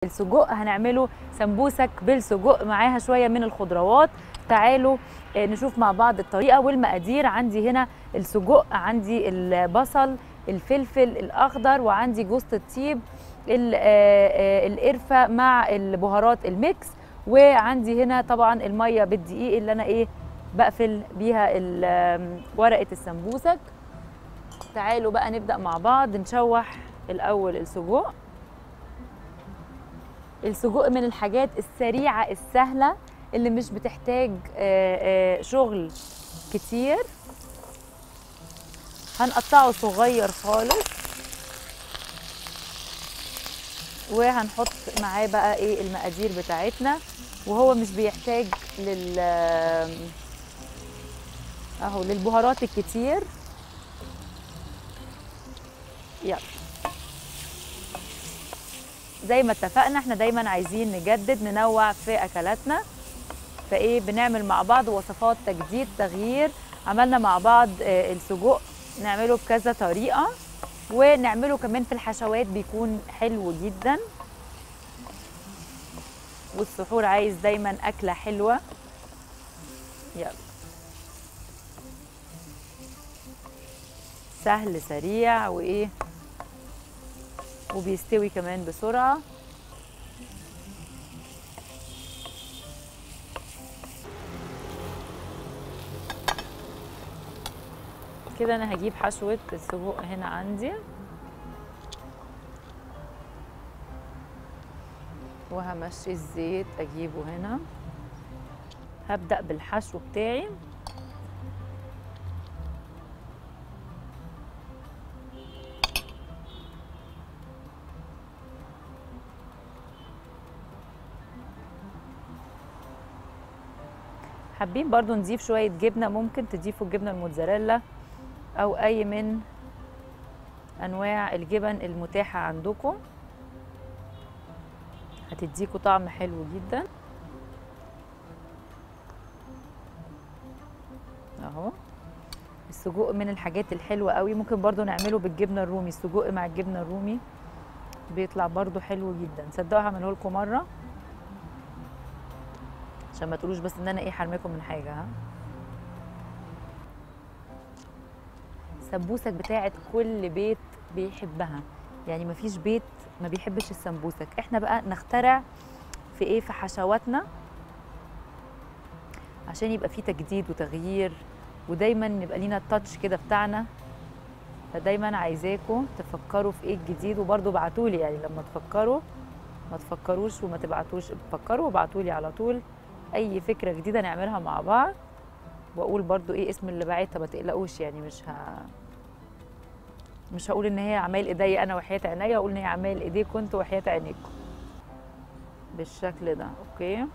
السجق هنعمله سمبوسك بالسجق معاها شويه من الخضروات تعالوا آه، نشوف مع بعض الطريقه والمقادير عندي هنا السجق عندي البصل الفلفل الاخضر وعندي جوز الطيب ال- آه، آه، القرفه مع البهارات الميكس وعندي هنا طبعا الميه بالدقيق اللي انا ايه بقفل بيها ال- آم، ورقه السمبوسك تعالوا بقى نبدا مع بعض نشوح الاول السجق السجق من الحاجات السريعه السهله اللي مش بتحتاج آه، آه، شغل كتير هنقطعه صغير خالص وهنحط معاه بقى ايه المقادير بتاعتنا وهو مش بيحتاج لل اهو للبهارات الكتير يلا زي ما اتفقنا احنا دايما عايزين نجدد ننوع في اكلاتنا فايه بنعمل مع بعض وصفات تجديد تغيير عملنا مع بعض آه، السجق نعمله بكذا طريقه ونعمله كمان في الحشوات بيكون حلو جدا والسحور عايز دايما اكله حلوه يلا سهل سريع وايه وبيستوي كمان بسرعه كده انا هجيب حشوه السجق هنا عندي وهمشي الزيت اجيبه هنا هبدا بالحشو بتاعي حابين برضو نضيف شوية جبنة ممكن تضيفوا الجبنة الموتزاريلا أو أي من أنواع الجبن المتاحة عندكم هتديكوا طعم حلو جدا اهو السجق من الحاجات الحلوة قوي ممكن برضو نعمله بالجبنة الرومي السجق مع الجبنة الرومي بيطلع برضو حلو جدا صدقوا هعمله لكم مرة عشان ما تقولوش بس ان انا ايه حرمكم من حاجة ها سمبوسك بتاعت كل بيت بيحبها يعني مفيش بيت ما بيحبش السمبوسك احنا بقى نخترع في ايه في حشواتنا عشان يبقى في تجديد وتغيير ودايما نبقى لينا التاتش كده بتاعنا فدايما عايزاكم تفكروا في ايه الجديد وبرضه ابعتولي يعني لما تفكروا ما تفكروش وما تبعتوش فكروا وابعتولي على طول اي فكره جديده نعملها مع بعض واقول برضو ايه اسم اللي بعتها ما تقلقوش يعني مش ه... مش هقول ان هي عمايل ايديا انا وحياه عينيا هقول ان هي عمايل ايديكم انتوا وحياه عينيكم بالشكل ده اوكي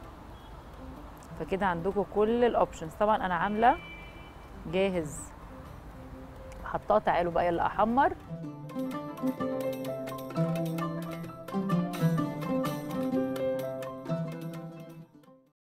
فكده عندكم كل الاوبشنز طبعا انا عامله جاهز حطاه تعالوا بقى يلا احمر